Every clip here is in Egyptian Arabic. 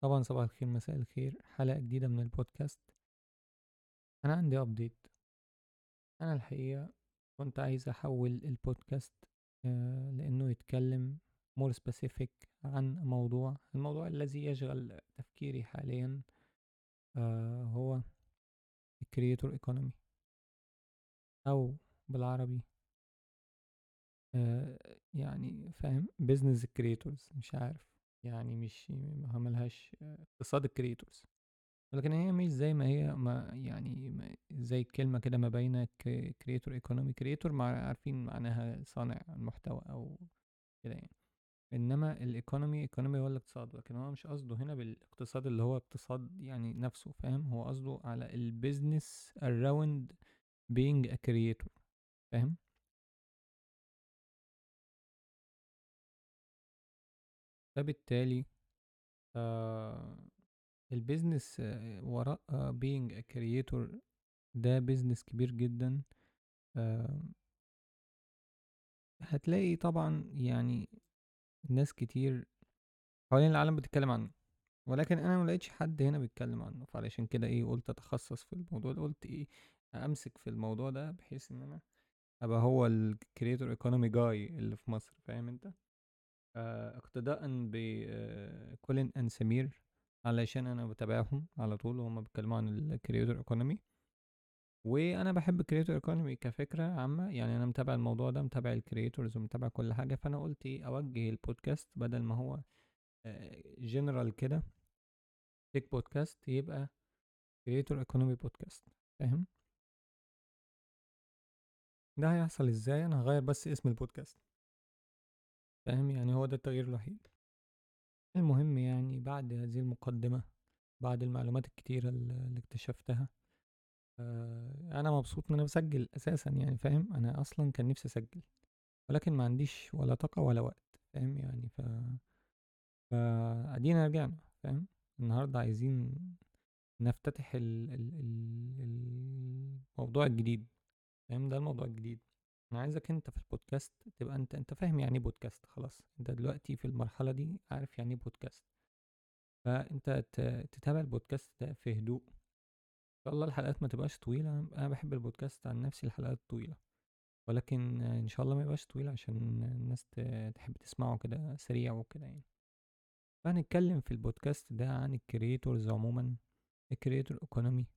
طبعا صباح الخير مساء الخير حلقة جديدة من البودكاست أنا عندي أبديت أنا الحقيقة كنت عايز أحول البودكاست آه، لأنه يتكلم more specific عن موضوع الموضوع الذي يشغل تفكيري حاليا آه، هو الكرياتور ايكونومي أو بالعربي آه، يعني فاهم بيزنس الكرياتورز مش عارف يعني مش ملهاش اقتصاد الكرياتورز لكن هي مش زي ما هي ما يعني ما زي الكلمة كده ما بين كرياتور ايكونومي كرياتور مع عارفين معناها صانع المحتوى او كده يعني انما الايكونومي ايكونومي هو الاقتصاد لكن هو مش قصده هنا بالاقتصاد اللي هو اقتصاد يعني نفسه فاهم هو قصده على البيزنس around being a creator فاهم فبالتالي آه البيزنس آه، وراء being a creator ده بيزنس كبير جدا آه هتلاقي طبعا يعني ناس كتير حوالين العالم بتتكلم عنه ولكن انا ما لقيتش حد هنا بيتكلم عنه فعلشان كده ايه قلت اتخصص في الموضوع ده قلت ايه امسك في الموضوع ده بحيث ان انا ابقى هو الكريتور ايكونومي جاي اللي في مصر فاهم انت آه اقتداء بكولين ان سمير علشان انا بتابعهم على طول وهم بيتكلموا عن الكريتور ايكونومي وانا بحب الكريتور ايكونومي كفكره عامه يعني انا متابع الموضوع ده متابع الكريتورز ومتابع كل حاجه فانا قلت ايه اوجه البودكاست بدل ما هو جنرال كده تيك بودكاست يبقى كريتور ايكونومي بودكاست فاهم ده هيحصل ازاي انا هغير بس اسم البودكاست فاهم يعني هو ده التغيير الوحيد المهم يعني بعد هذه المقدمة بعد المعلومات الكتيرة اللي اكتشفتها آه، انا مبسوط ان انا بسجل اساسا يعني فاهم انا اصلا كان نفسي اسجل ولكن ما عنديش ولا طاقة ولا وقت فاهم يعني ف فادينا رجعنا فاهم النهاردة عايزين نفتتح ال... ال... ال... الموضوع الجديد فاهم ده الموضوع الجديد انا عايزك انت في البودكاست تبقى انت انت فاهم يعني ايه بودكاست خلاص انت دلوقتي في المرحله دي عارف يعني ايه بودكاست فانت تتابع البودكاست ده في هدوء ان شاء الله الحلقات ما تبقاش طويله انا بحب البودكاست عن نفسي الحلقات طويله ولكن ان شاء الله ما يبقاش طويل عشان الناس تحب تسمعه كده سريع وكده يعني فهنتكلم في البودكاست ده عن الكريتورز عموما الكريتور ايكونومي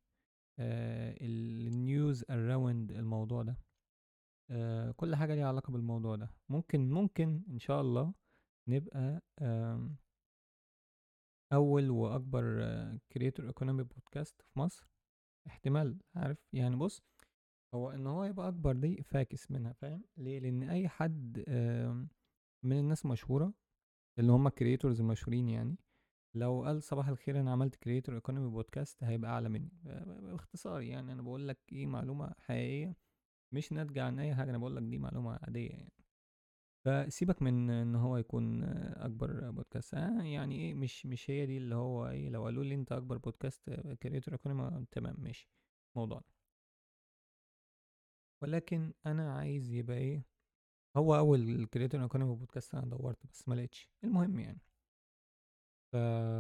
النيوز اراوند الموضوع ده آه كل حاجة ليها علاقة بالموضوع ده ممكن ممكن إن شاء الله نبقى آه أول وأكبر كريتور ايكونومي بودكاست في مصر احتمال عارف يعني بص هو ان هو يبقى اكبر دي فاكس منها فاهم ليه لان اي حد آه من الناس مشهوره اللي هم كريتورز المشهورين يعني لو قال صباح الخير انا عملت كريتور ايكونومي بودكاست هيبقى اعلى مني باختصار يعني انا بقول لك ايه معلومه حقيقيه مش ناتجة عن أي حاجة أنا بقول لك دي معلومة عادية يعني فسيبك من ان هو يكون اكبر بودكاست آه يعني ايه مش مش هي دي اللي هو ايه لو قالوا لي انت اكبر بودكاست كريتور ايكونومي تمام ماشي موضوعنا ولكن انا عايز يبقى ايه هو اول كريتور ايكونومي بودكاست انا دورت بس ما لقيتش المهم يعني ف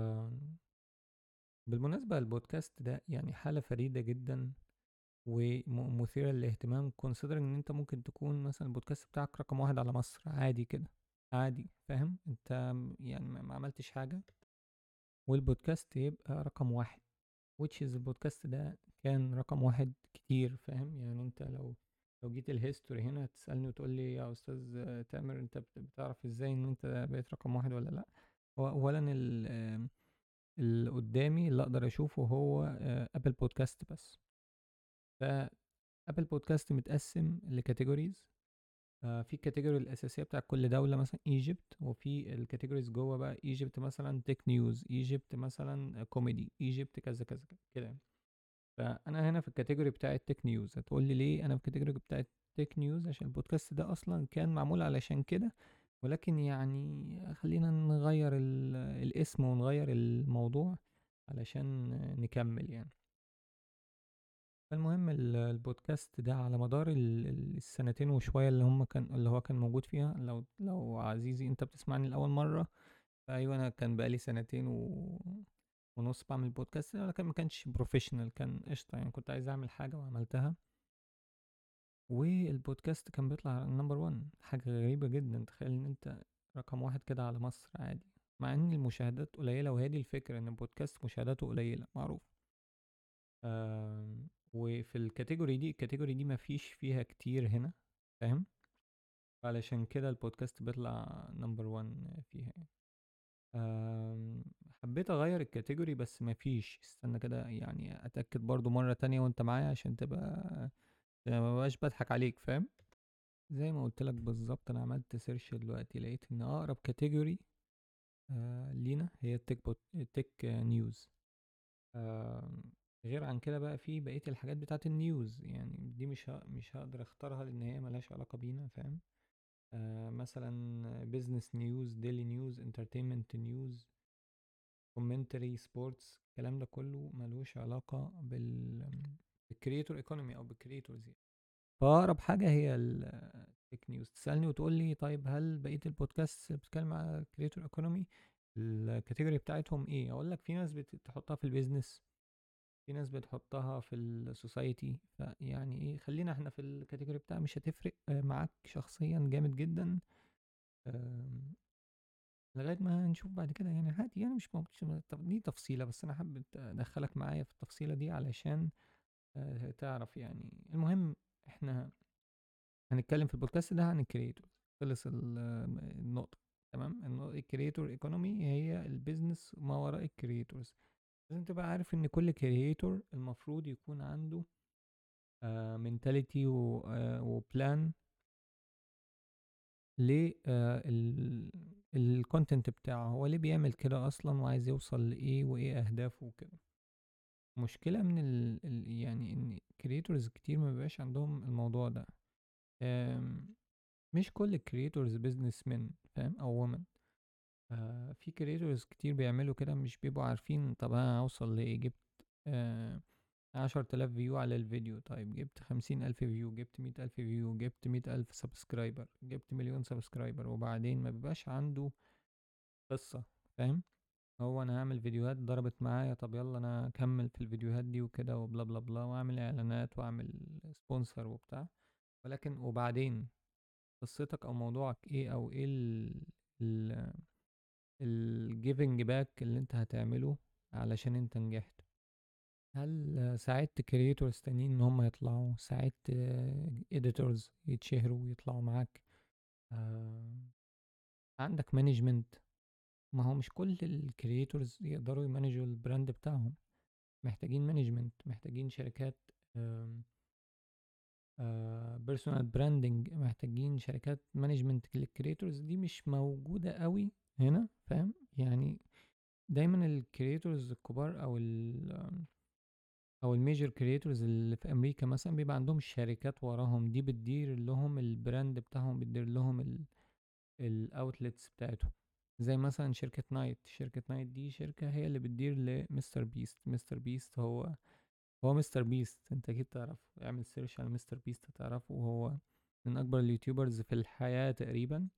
بالمناسبة البودكاست ده يعني حالة فريدة جدا ومثيرة للاهتمام كونسيدرنج ان انت ممكن تكون مثلا البودكاست بتاعك رقم واحد على مصر عادي كده عادي فاهم انت يعني ما عملتش حاجة والبودكاست يبقى رقم واحد which is البودكاست ده كان رقم واحد كتير فاهم يعني انت لو لو جيت الهيستوري هنا تسألني وتقول لي يا استاذ تامر انت بتعرف ازاي ان انت بقيت رقم واحد ولا لا هو اولا اللي قدامي اللي اقدر اشوفه هو ابل بودكاست بس فابل بودكاست متقسم لكاتيجوريز آه في الكاتيجوري الاساسيه بتاع كل دوله مثلا ايجيبت وفي الكاتيجوريز جوه بقى ايجيبت مثلا تك نيوز ايجيبت مثلا كوميدي ايجيبت كذا كذا كده فانا هنا في الكاتيجوري بتاع التك نيوز هتقول لي ليه انا في الكاتيجوري بتاع التك نيوز عشان البودكاست ده اصلا كان معمول علشان كده ولكن يعني خلينا نغير الاسم ونغير الموضوع علشان نكمل يعني فالمهم البودكاست ده على مدار السنتين وشوية اللي هم كان اللي هو كان موجود فيها لو لو عزيزي انت بتسمعني لأول مرة فأيوة أنا كان بقالي سنتين و ونص بعمل بودكاست لكن ما كانش بروفيشنال كان قشطة يعني كنت عايز اعمل حاجة وعملتها والبودكاست كان بيطلع نمبر 1 حاجة غريبة جدا تخيل ان انت رقم واحد كده على مصر عادي مع ان المشاهدات قليلة وهي دي الفكرة ان البودكاست مشاهداته قليلة معروف وفي الكاتيجوري دي الكاتيجوري دي مفيش فيها كتير هنا فاهم علشان كده البودكاست بيطلع نمبر 1 فيها حبيت اغير الكاتيجوري بس مفيش استنى كده يعني اتاكد برضو مره تانية وانت معايا عشان تبقى ما بقاش بضحك عليك فاهم زي ما قلت لك بالظبط انا عملت سيرش دلوقتي لقيت ان اقرب كاتيجوري آه لينا هي التك بوت التك نيوز آه غير عن كده بقى في بقيه الحاجات بتاعت النيوز يعني دي مش مش هقدر اختارها لان هي ملهاش علاقه بينا فاهم آه مثلا بيزنس نيوز ديلي نيوز انترتينمنت نيوز كومنتري سبورتس الكلام ده كله ملوش علاقه بال بالكريتور ايكونومي او بالكريتورز يعني فاقرب حاجه هي التك نيوز تسالني وتقول لي طيب هل بقيه البودكاست بتتكلم على كريتور ايكونومي الكاتيجوري بتاعتهم ايه اقول لك في ناس بتحطها في البيزنس في ناس بتحطها في السوسايتي فيعني ايه خلينا احنا في الكاتيجوري بتاع مش هتفرق معاك شخصيا جامد جدا لغايه ما نشوف بعد كده يعني عادي يعني مش موجود دي تفصيله بس انا حابب ادخلك معايا في التفصيله دي علشان آه، تعرف يعني المهم احنا هنتكلم في البودكاست ده عن الكريتور خلص النقطة تمام الكريتور ايكونومي هي البيزنس ما وراء الكريتورز لازم تبقى عارف ان كل كريتور المفروض يكون عنده منتاليتي وبلان للكونتنت بتاعه هو ليه بيعمل كده اصلا وعايز يوصل لايه وايه اهدافه وكده مشكلة من ال ال يعني إن creators كتير ما بيبقاش عندهم الموضوع ده مش كل creators businessmen فاهم أو women آه في creators كتير بيعملوا كده مش بيبقوا عارفين طب أنا هوصل لإيه جبت آه عشر تلاف فيو على الفيديو طيب جبت خمسين ألف فيو جبت مية ألف فيو جبت مية ألف سبسكرايبر جبت مليون سبسكرايبر وبعدين ما بيبقاش عنده قصة فاهم هو انا هعمل فيديوهات ضربت معايا طب يلا انا اكمل في الفيديوهات دي وكده وبلا بلا بلا واعمل اعلانات واعمل سبونسر وبتاع ولكن وبعدين قصتك او موضوعك ايه او ايه ال ال الجيفنج باك اللي انت هتعمله علشان انت نجحت هل ساعدت كريتورز تانيين ان هم يطلعوا ساعدت اديتورز يتشهروا ويطلعوا معاك آه عندك مانجمنت ما هو مش كل الكرييتورز يقدروا يمانجوا البراند بتاعهم محتاجين مانجمنت محتاجين شركات بيرسونال براندنج محتاجين شركات مانجمنت للكرييتورز دي مش موجودة قوي هنا فاهم يعني دايما الكرييتورز الكبار او ال او الميجر كرييتورز اللي في امريكا مثلا بيبقى عندهم شركات وراهم دي بتدير لهم البراند بتاعهم بتدير لهم الاوتلتس بتاعتهم زي مثلا شركة نايت شركة نايت دي شركة هي اللي بتدير لمستر بيست مستر بيست هو هو مستر بيست انت اكيد تعرفه اعمل سيرش على مستر بيست هتعرفه وهو من اكبر اليوتيوبرز في الحياة تقريبا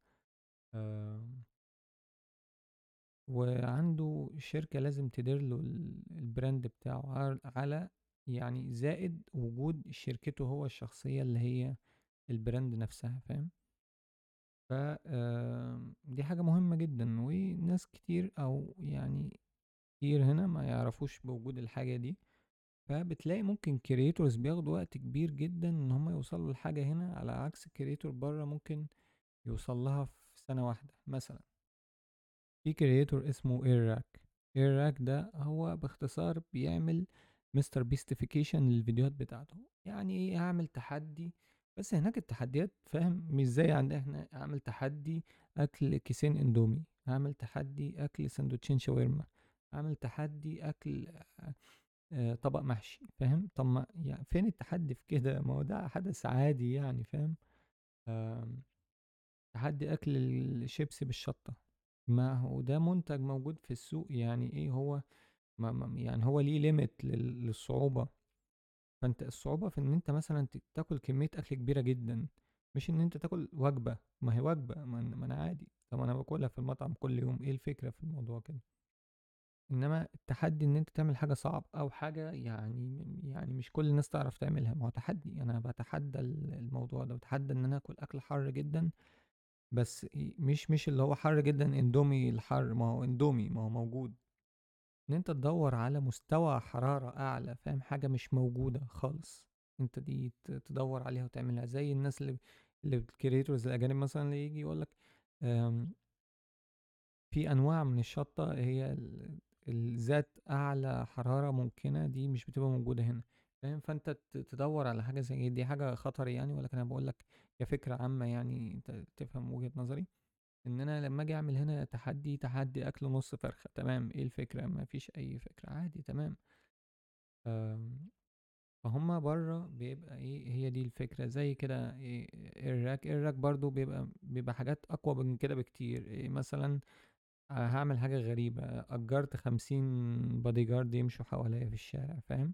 وعنده شركة لازم تدير له البراند بتاعه على يعني زائد وجود شركته هو الشخصية اللي هي البراند نفسها فاهم ف دي حاجة مهمة جدا وناس كتير او يعني كتير هنا ما يعرفوش بوجود الحاجة دي فبتلاقي ممكن كريتورز بياخدوا وقت كبير جدا ان هم يوصلوا للحاجة هنا على عكس كريتور بره ممكن يوصل لها في سنة واحدة مثلا في كريتور اسمه ايراك ايراك ده هو باختصار بيعمل مستر بيستيفيكيشن للفيديوهات بتاعته يعني ايه هعمل تحدي بس هناك التحديات فاهم مش زي عندنا احنا اعمل تحدي اكل كيسين اندومي اعمل تحدي اكل سندوتشين شاورما اعمل تحدي اكل آه، طبق محشي فاهم طب ما يعني فين التحدي في كده ما هو ده حدث عادي يعني فاهم تحدي اكل الشيبسي بالشطه ما هو ده منتج موجود في السوق يعني ايه هو ما يعني هو ليه ليميت للصعوبه فانت الصعوبة في ان انت مثلا تاكل كمية اكل كبيرة جدا مش ان انت تاكل وجبة ما هي وجبة ما انا عادي طب انا باكلها في المطعم كل يوم ايه الفكرة في الموضوع كده انما التحدي ان انت تعمل حاجه صعب او حاجه يعني يعني مش كل الناس تعرف تعملها ما هو تحدي انا بتحدى الموضوع ده بتحدى ان انا اكل اكل حر جدا بس مش مش اللي هو حر جدا اندومي الحر ما هو اندومي ما هو موجود ان انت تدور على مستوى حرارة اعلى فاهم حاجة مش موجودة خالص انت دي تدور عليها وتعملها زي الناس اللي اللي الكريتورز الاجانب مثلا اللي يجي يقولك في انواع من الشطة هي الذات اعلى حرارة ممكنة دي مش بتبقى موجودة هنا فاهم فانت تدور على حاجة زي دي حاجة خطر يعني ولكن انا بقول لك كفكرة عامة يعني انت تفهم وجهة نظري ان انا لما اجي اعمل هنا تحدي تحدي اكل نص فرخة تمام ايه الفكرة ما فيش اي فكرة عادي تمام فهم بره بيبقى ايه هي دي الفكرة زي كده إيه الراك الراك برضو بيبقى بيبقى حاجات اقوى من كده بكتير إيه مثلا هعمل حاجة غريبة اجرت خمسين بادي جارد يمشوا حواليا في الشارع فاهم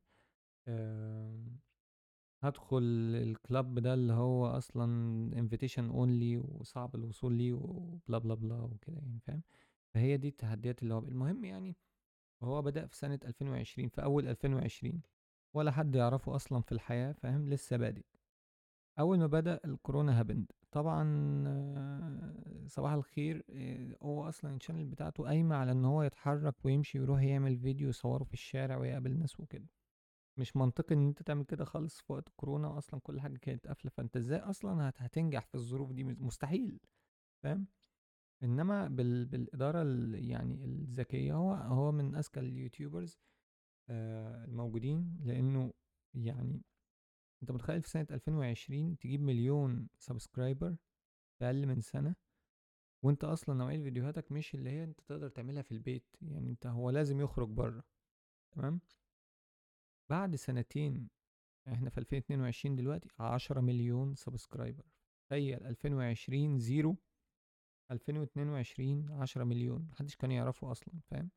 هدخل الكلاب ده اللي هو اصلا انفيتيشن اونلي وصعب الوصول ليه وبلا بلا بلا وكده يعني فاهم فهي دي التحديات اللي هو المهم يعني هو بدأ في سنة 2020 في أول 2020 ولا حد يعرفه أصلا في الحياة فاهم لسه بادئ أول ما بدأ الكورونا هبند طبعا صباح الخير آه، هو أصلا الشانل بتاعته قايمة على إن هو يتحرك ويمشي ويروح يعمل فيديو يصوره في الشارع ويقابل ناس وكده مش منطقي ان انت تعمل كده خالص في وقت كورونا اصلا كل حاجه كانت قافله فانت ازاي اصلا هتنجح في الظروف دي مستحيل فاهم انما بال... بالاداره ال... يعني الذكيه هو هو من اذكى اليوتيوبرز آه الموجودين لانه يعني انت متخيل في سنه 2020 تجيب مليون سبسكرايبر في اقل من سنه وانت اصلا نوعيه فيديوهاتك مش اللي هي انت تقدر تعملها في البيت يعني انت هو لازم يخرج بره تمام بعد سنتين احنا في 2022 دلوقتي 10 مليون سبسكرايبر تخيل 2020 زيرو 2022 10 مليون محدش كان يعرفه اصلا فاهم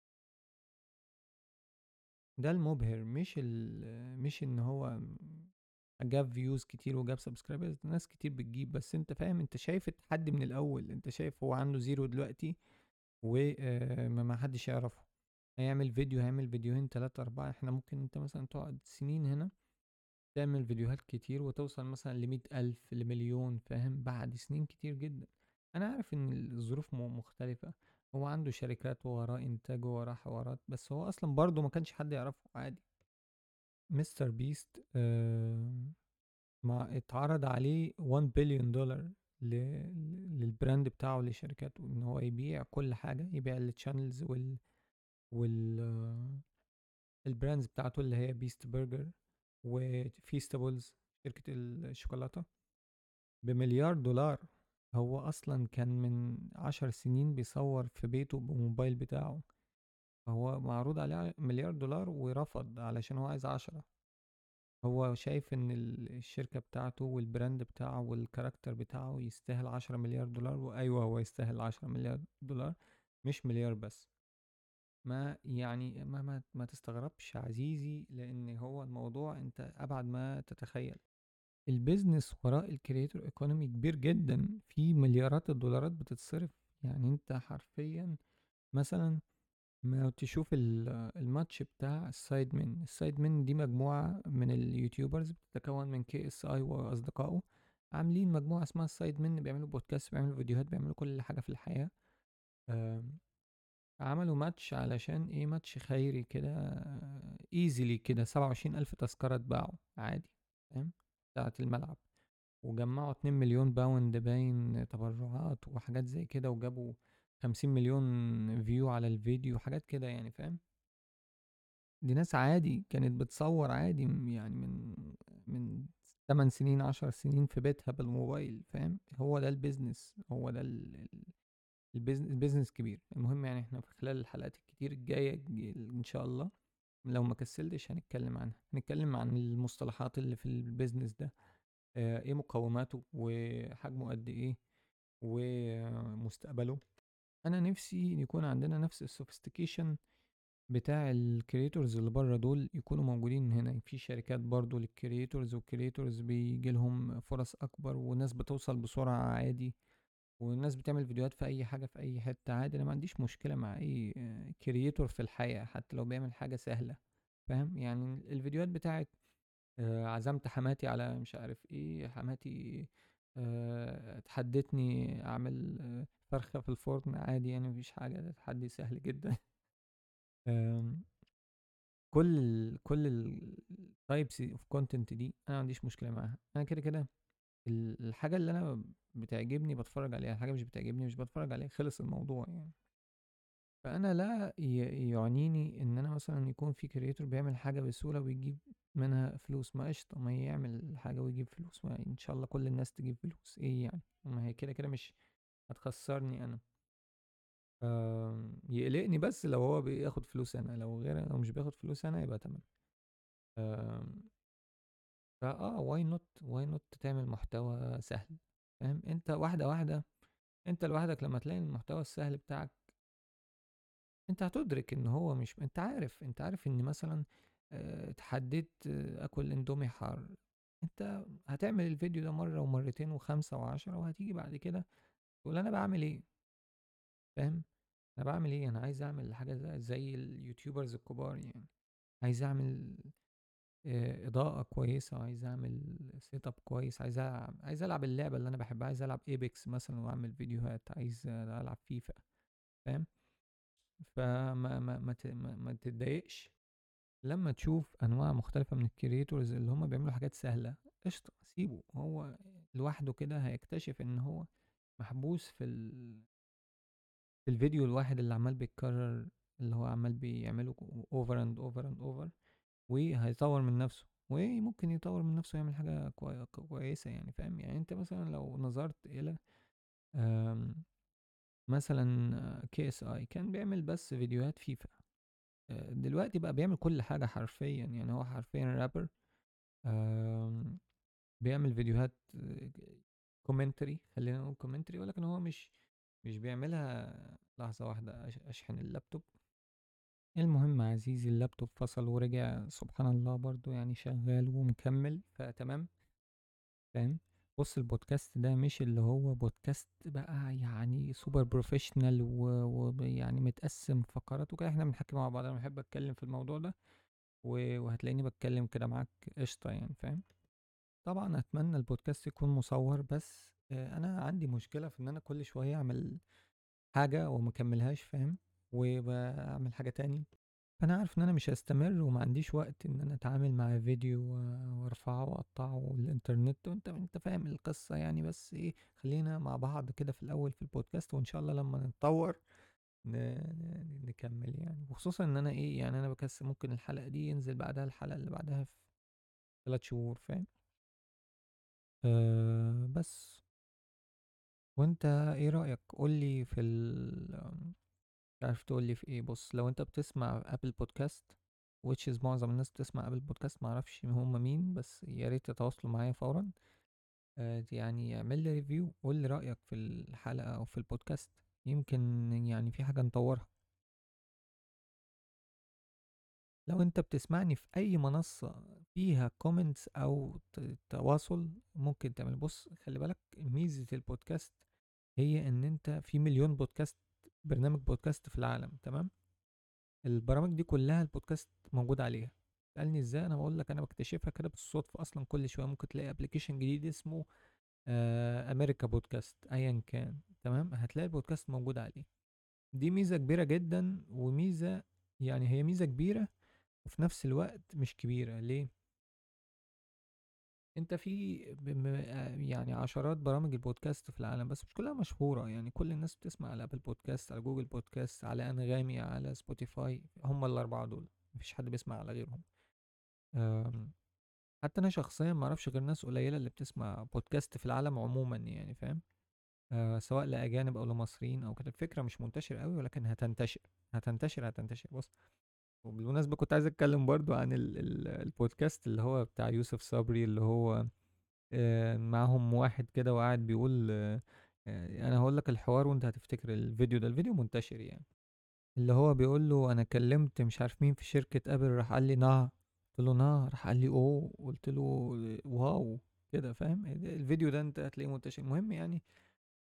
ده المبهر مش ال مش ان هو جاب فيوز كتير وجاب سبسكرايبرز ناس كتير بتجيب بس انت فاهم انت شايف التحدي من الاول انت شايف هو عنده زيرو دلوقتي وما حدش يعرفه هيعمل فيديو هيعمل فيديوهين تلاتة أربعة احنا ممكن انت مثلا تقعد سنين هنا تعمل فيديوهات كتير وتوصل مثلا لمية ألف لمليون فاهم بعد سنين كتير جدا أنا عارف إن الظروف مختلفة هو عنده شركات وراه إنتاج وراه حوارات بس هو أصلا برضه ما كانش حد يعرفه عادي مستر بيست آه ما اتعرض عليه 1 بليون دولار للبراند بتاعه لشركاته ان هو يبيع كل حاجة يبيع التشانلز وال وال البراندز بتاعته اللي هي بيست برجر وفيستابلز شركة الشوكولاتة بمليار دولار هو أصلا كان من عشر سنين بيصور في بيته بموبايل بتاعه هو معروض عليه مليار دولار ورفض علشان هو عايز عشرة هو شايف ان الشركة بتاعته والبراند بتاعه والكاركتر بتاعه يستاهل عشرة مليار دولار وايوه هو يستاهل عشرة مليار دولار مش مليار بس ما يعني ما ما, ما تستغربش عزيزي لان هو الموضوع انت ابعد ما تتخيل البيزنس وراء الكرياتور ايكونومي كبير جدا في مليارات الدولارات بتتصرف يعني انت حرفيا مثلا ما تشوف الماتش بتاع السايد من السايد من دي مجموعة من اليوتيوبرز بتتكون من كي اس اي واصدقائه عاملين مجموعة اسمها السايد من بيعملوا بودكاست بيعملوا فيديوهات بيعملوا كل حاجة في الحياة عملوا ماتش علشان ايه ماتش خيري كده ايزيلي كده سبعة وعشرين الف تذكرة اتباعوا عادي فاهم بتاعة الملعب وجمعوا اتنين مليون باوند باين تبرعات وحاجات زي كده وجابوا خمسين مليون فيو على الفيديو وحاجات كده يعني فاهم دي ناس عادي كانت بتصور عادي يعني من من 8 سنين عشر سنين في بيتها بالموبايل فاهم هو ده البيزنس هو ده البيزنس البيزنس كبير المهم يعني احنا في خلال الحلقات الكتير الجاية ان شاء الله لو ما كسلتش هنتكلم عنها هنتكلم عن المصطلحات اللي في البيزنس ده اه ايه مقوماته وحجمه قد ايه ومستقبله انا نفسي يكون عندنا نفس السوفيستيكيشن بتاع الكرياتورز اللي بره دول يكونوا موجودين هنا في شركات برضو للكرياتورز والكرياتورز بيجي لهم فرص اكبر وناس بتوصل بسرعة عادي والناس بتعمل فيديوهات في اي حاجه في اي حته عادي انا ما عنديش مشكله مع اي كرييتور في الحياه حتى لو بيعمل حاجه سهله فاهم يعني الفيديوهات بتاعت آه، عزمت حماتي على مش عارف ايه حماتي آه، تحدتني اعمل آه، فرخه في الفرن عادي يعني مفيش حاجه ده تحدي سهل جدا آم، كل ال كل التايبس اوف كونتنت دي انا ما عنديش مشكله معاها انا كده كده ال- الحاجه اللي انا بتعجبني بتفرج عليها الحاجه مش بتعجبني مش بتفرج عليها خلص الموضوع يعني فانا لا ي- يعنيني ان انا مثلا يكون في كريتور بيعمل حاجه بسهوله ويجيب منها فلوس ما قشطه ما يعمل حاجه ويجيب فلوس ما ان شاء الله كل الناس تجيب فلوس ايه يعني ما هي كده كده مش هتخسرني انا آم، يقلقني بس لو هو بياخد فلوس انا لو غير لو مش بياخد فلوس انا يبقى تمام آم، فا اه واي نوت واي نوت تعمل محتوى سهل فاهم انت واحده واحده انت لوحدك لما تلاقي المحتوى السهل بتاعك انت هتدرك ان هو مش انت عارف انت عارف ان مثلا آه، اتحددت آه، اكل اندومي حار انت هتعمل الفيديو ده مرة ومرتين وخمسة وعشرة وهتيجي بعد كده تقول انا بعمل ايه فاهم انا بعمل ايه انا عايز اعمل حاجة زي, زي اليوتيوبرز الكبار يعني عايز اعمل آه، اضاءة كويسة وعايز اعمل سيت اب كويس عايز ألعب عايز العب اللعبة اللي انا بحبها عايز العب ايبكس مثلا واعمل فيديوهات عايز العب فيفا فاهم فما ما ما ت- ما, ما تتضايقش لما تشوف انواع مختلفه من الكرياتورز اللي هم بيعملوا حاجات سهله قشطه سيبه هو لوحده كده هيكتشف ان هو محبوس في ال... في الفيديو الواحد اللي عمال بيتكرر اللي هو عمال بيعمله اوفر اند اوفر اند اوفر وهيطور من نفسه وممكن يطور من نفسه يعمل حاجه كوي... كويسه يعني فاهم يعني انت مثلا لو نظرت الى آم، مثلا كي اس اي كان بيعمل بس فيديوهات فيفا آه، دلوقتي بقى بيعمل كل حاجة حرفيا يعني هو حرفيا رابر آم، بيعمل فيديوهات كومنتري خلينا نقول كومنتري ولكن هو مش مش بيعملها لحظة واحدة أش- أشحن اللابتوب المهم عزيزي اللابتوب فصل ورجع سبحان الله برضو يعني شغال ومكمل فتمام فاهم بص البودكاست ده مش اللي هو بودكاست بقى يعني سوبر بروفيشنال ويعني متقسم فقرات وكده احنا بنحكي مع بعض انا بحب اتكلم في الموضوع ده و- وهتلاقيني بتكلم كده معاك قشطة يعني فاهم طبعا اتمنى البودكاست يكون مصور بس آه، انا عندي مشكلة في ان انا كل شوية اعمل حاجة ومكملهاش فاهم وبعمل حاجة تاني فانا عارف ان انا مش هستمر وما عنديش وقت ان انا اتعامل مع فيديو و- وارفعه واقطعه الانترنت وانت انت فاهم القصة يعني بس ايه خلينا مع بعض كده في الاول في البودكاست وان شاء الله لما نتطور ن... ن- نكمل يعني وخصوصا ان انا ايه يعني انا بكسر ممكن الحلقة دي ينزل بعدها الحلقة اللي بعدها في ثلاث شهور فاهم أه بس وانت ايه رأيك قولي في ال مش عارف تقولي في ايه بص لو انت بتسمع ابل بودكاست which is معظم الناس بتسمع ابل بودكاست معرفش هم مين بس يا ريت يتواصلوا معايا فورا أه يعني اعمل لي ريفيو قول لي رأيك في الحلقة او في البودكاست يمكن يعني في حاجة نطورها لو انت بتسمعني في اي منصة فيها كومنتس او ت- تواصل ممكن تعمل بص خلي بالك ميزة البودكاست هي ان انت في مليون بودكاست برنامج بودكاست في العالم تمام البرامج دي كلها البودكاست موجود عليها تسألني ازاي انا بقول لك انا بكتشفها كده بالصدفة اصلا كل شوية ممكن تلاقي ابلكيشن جديد اسمه آه امريكا بودكاست ايا كان تمام هتلاقي البودكاست موجود عليه دي ميزة كبيرة جدا وميزة يعني هي ميزة كبيرة وفي نفس الوقت مش كبيرة ليه انت في بم- آه يعني عشرات برامج البودكاست في العالم بس مش كلها مشهورة يعني كل الناس بتسمع على ابل بودكاست على جوجل بودكاست على انغامي على سبوتيفاي هم الاربعة دول مفيش حد بيسمع على غيرهم آم، حتى انا شخصيا ما اعرفش غير ناس قليلة اللي بتسمع بودكاست في العالم عموما يعني فاهم آه سواء لأجانب أو لمصريين أو كده الفكرة مش منتشرة قوي ولكن هتنتشر هتنتشر هتنتشر بص وبالمناسبة كنت عايز أتكلم برضو عن ال ال البودكاست اللي هو بتاع يوسف صبري اللي هو آه معاهم واحد كده وقاعد بيقول آه آه أنا هقول لك الحوار وأنت هتفتكر الفيديو ده الفيديو منتشر يعني اللي هو بيقول له أنا كلمت مش عارف مين في شركة أبل راح قال لي نعم قلت له نعم راح قال لي أوه قلت له واو كده فاهم الفيديو ده أنت هتلاقيه منتشر المهم يعني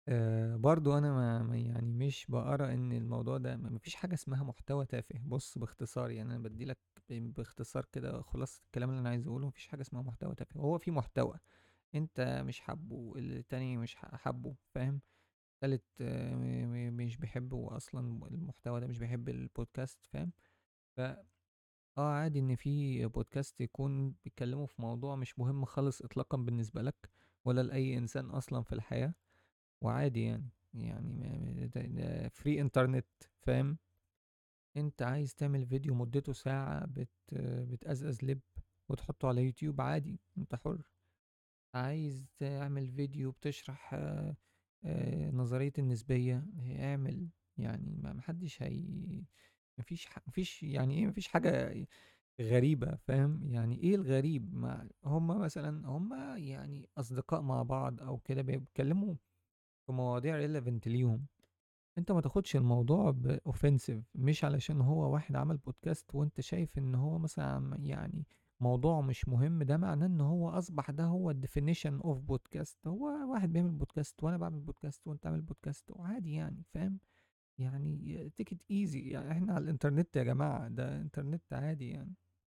آه برضو انا ما ما- يعني مش بقرا ان الموضوع ده ما فيش حاجه اسمها محتوى تافه بص باختصار يعني انا بدي لك باختصار كده خلاص الكلام اللي انا عايز اقوله مفيش حاجه اسمها محتوى تافه هو في محتوى انت مش حابه التاني مش ح- حابه فاهم تالت آه، م- م- مش بيحبه اصلا المحتوى ده مش بيحب البودكاست فاهم ف اه عادي ان في بودكاست يكون بيتكلموا في موضوع مش مهم خالص اطلاقا بالنسبه لك ولا لاي انسان اصلا في الحياه وعادي يعني يعني ما- ده, ده فري انترنت فاهم انت عايز تعمل فيديو مدته ساعة بت بتأزأز لب وتحطه على يوتيوب عادي انت حر عايز تعمل فيديو بتشرح آه، آه، نظرية النسبية اعمل يعني ما محدش هي مفيش ح... مفيش يعني ايه مفيش حاجة غريبة فاهم يعني ايه الغريب ما هما مثلا هما يعني اصدقاء مع بعض او كده بيتكلموا في مواضيع relevant ليهم انت ما تاخدش الموضوع باوفنسيف مش علشان هو واحد عمل بودكاست وانت شايف ان هو مثلا عم- يعني موضوع مش مهم ده معناه ان هو اصبح ده هو الديفينيشن اوف بودكاست هو واحد بيعمل بودكاست وانا بعمل بودكاست وانت عامل بودكاست وعادي يعني فاهم يعني تيك ايزي يعني احنا على الانترنت يا جماعة ده انترنت عادي يعني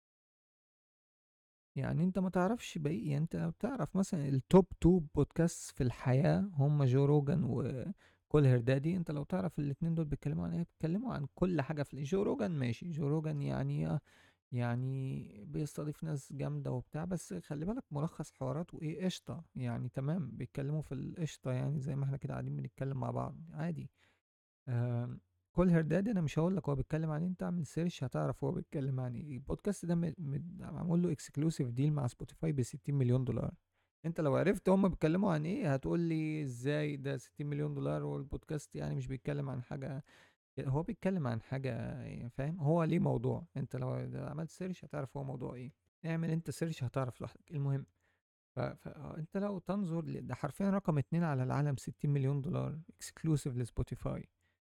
يعني انت ما تعرفش بقى يعني انت بتعرف مثلا التوب تو بودكاست في الحياة هم جو روجان وكول هيردادي انت لو تعرف الاتنين دول بيتكلموا عن ايه بيتكلموا عن كل حاجة في جو روجان ماشي جو روجان يعني يعني بيستضيف ناس جامدة وبتاع بس خلي بالك ملخص حواراته ايه قشطة يعني تمام بيتكلموا في القشطة يعني زي ما احنا كده قاعدين بنتكلم مع بعض عادي آم، كل هرداد انا مش هقول لك هو بيتكلم عن ايه انت اعمل سيرش هتعرف هو بيتكلم عن ايه البودكاست ده م- م- معمول له اكسكلوسيف ديل مع سبوتيفاي ب 60 مليون دولار انت لو عرفت هم بيتكلموا عن ايه هتقول لي ازاي ده 60 مليون دولار والبودكاست يعني مش بيتكلم عن حاجة هو بيتكلم عن حاجة يعني فاهم هو ليه موضوع انت لو عملت سيرش هتعرف هو موضوع ايه اعمل انت سيرش هتعرف لوحدك المهم ف... فانت لو تنظر ل- ده حرفيا رقم اتنين على العالم 60 مليون دولار اكسكلوسيف لسبوتيفاي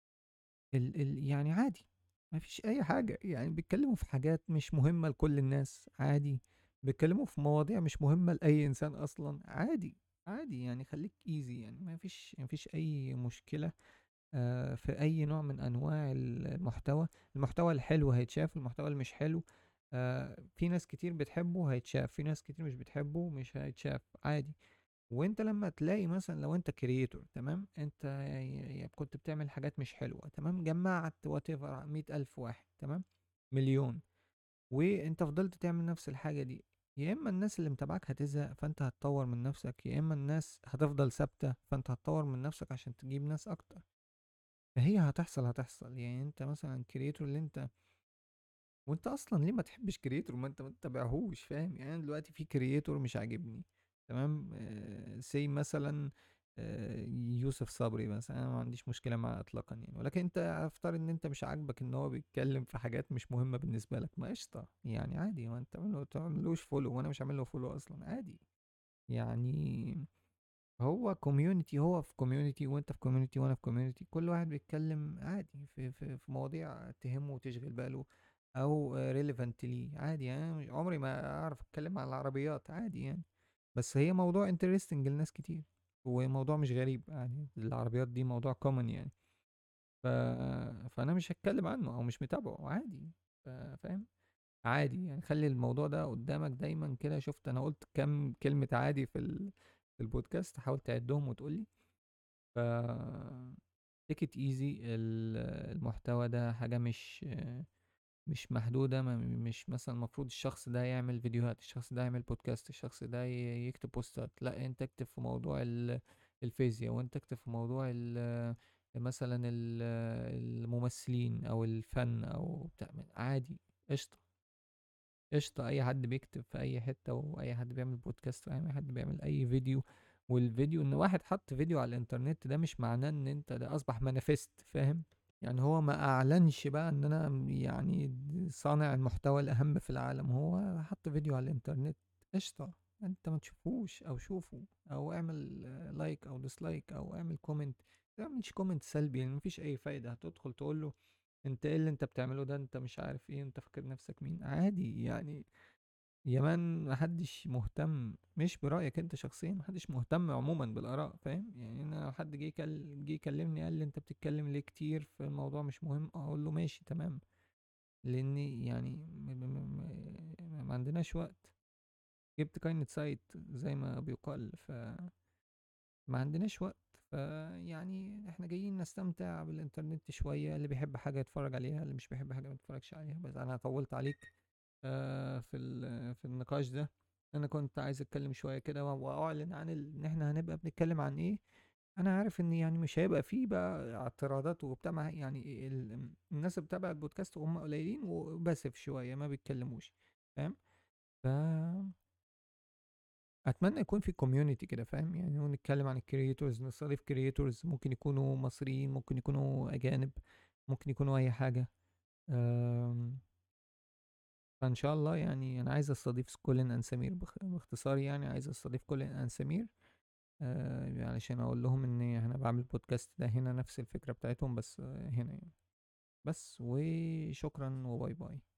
ال ال يعني عادي ما فيش اي حاجة يعني بيتكلموا في حاجات مش مهمة لكل الناس عادي بيتكلموا في مواضيع مش مهمة لأي إنسان أصلا عادي عادي يعني خليك ايزي يعني ما فيش ما فيش أي مشكلة آه، في أي نوع من أنواع ال- المحتوى المحتوى الحلو هيتشاف المحتوى اللي مش حلو آه، في ناس كتير بتحبه هيتشاف في ناس كتير مش بتحبه مش هيتشاف عادي وانت لما تلاقي مثلا لو انت كرييتور تمام انت ي- ي- كنت بتعمل حاجات مش حلوة تمام جمعت واتيفر مية ألف واحد تمام مليون وانت فضلت تعمل نفس الحاجة دي يا اما الناس اللي متابعك هتزهق فانت هتطور من نفسك يا اما الناس هتفضل ثابتة فانت هتطور من نفسك عشان تجيب ناس اكتر فهي هتحصل هتحصل يعني انت مثلا كرييتور اللي انت وانت اصلا ليه ما تحبش كرييتور ما انت ما تتابعهوش فاهم يعني انا دلوقتي في كرييتور مش عاجبني تمام سي مثلا آه، يوسف صبري مثلا انا ما عنديش مشكله معاه اطلاقا يعني ولكن انت افترض ان انت مش عاجبك ان هو بيتكلم في حاجات مش مهمه بالنسبه لك ما قشطه يعني عادي ما انت تعمله تعملوش فولو وانا مش عامل له فولو اصلا عادي يعني هو كوميونتي هو في كوميونتي وانت في كوميونتي وانا في كوميونتي كل واحد بيتكلم عادي في في في مواضيع تهمه وتشغل باله او ريليفنت ليه عادي يعني أنا مش- عمري ما اعرف اتكلم عن العربيات عادي يعني بس هي موضوع انترستنج لناس كتير وموضوع مش غريب يعني العربيات دي موضوع كومن يعني ف... فانا مش هتكلم عنه او مش متابعه عادي ف... فاهم عادي يعني خلي الموضوع ده قدامك دايما كده شفت انا قلت كام كلمة عادي في ال... في البودكاست حاول تعدهم وتقولي ف take it easy ال- المحتوى ده حاجة مش مش محدودة ما مش مثلا المفروض الشخص ده يعمل فيديوهات الشخص ده يعمل بودكاست الشخص ده ي- يكتب بوستات لا انت اكتب في موضوع ال- الفيزياء وانت اكتب في موضوع ال- مثلا ال- الممثلين او الفن او بتاع عادي قشطة قشطة أي حد بيكتب في أي حتة وأي حد بيعمل بودكاست وأي حد بيعمل أي فيديو والفيديو إن واحد حط فيديو على الإنترنت ده مش معناه إن أنت ده أصبح مانيفست فاهم يعني هو ما أعلنش بقى إن أنا يعني صانع المحتوى الأهم في العالم هو حط فيديو على الإنترنت قشطة أنت ما تشوفوش أو شوفه أو اعمل لايك أو ديسلايك أو اعمل كومنت ما تعملش كومنت سلبي يعني مفيش أي فايدة هتدخل تقول له انت ايه اللي انت بتعمله ده انت مش عارف ايه انت فاكر نفسك مين عادي يعني يا مان محدش مهتم مش برأيك انت شخصيا محدش مهتم عموما بالآراء فاهم يعني انا لو حد جه يكل- جه يكلمني قال لي انت بتتكلم ليه كتير في الموضوع مش مهم اقول له ماشي تمام لاني يعني م- م- م- ما عندناش وقت جبت كاينة سايت زي ما بيقال ف ما عندناش وقت فيعني احنا جايين نستمتع بالانترنت شوية اللي بيحب حاجة يتفرج عليها اللي مش بيحب حاجة ما يتفرجش عليها بس انا طولت عليك آه، في ال- في النقاش ده انا كنت عايز اتكلم شويه كده واعلن عن ال- ان احنا هنبقى بنتكلم عن ايه انا عارف ان يعني مش هيبقى فيه بقى اعتراضات وبتاع ما- يعني ال- الناس اللي بتتابع البودكاست هم قليلين وباسف شويه ما بيتكلموش فاهم ف اتمنى يكون في كوميونتي كده فاهم يعني نتكلم عن الكرييتورز نستضيف كرييتورز ممكن يكونوا مصريين ممكن يكونوا اجانب ممكن يكونوا اي حاجه أم، فان شاء الله يعني انا عايز استضيف كولين ان سمير بخ- باختصار يعني عايز استضيف كولين ان سمير آه علشان اقول لهم ان انا بعمل بودكاست ده هنا نفس الفكره بتاعتهم بس آه هنا يعني بس وشكرا وباي باي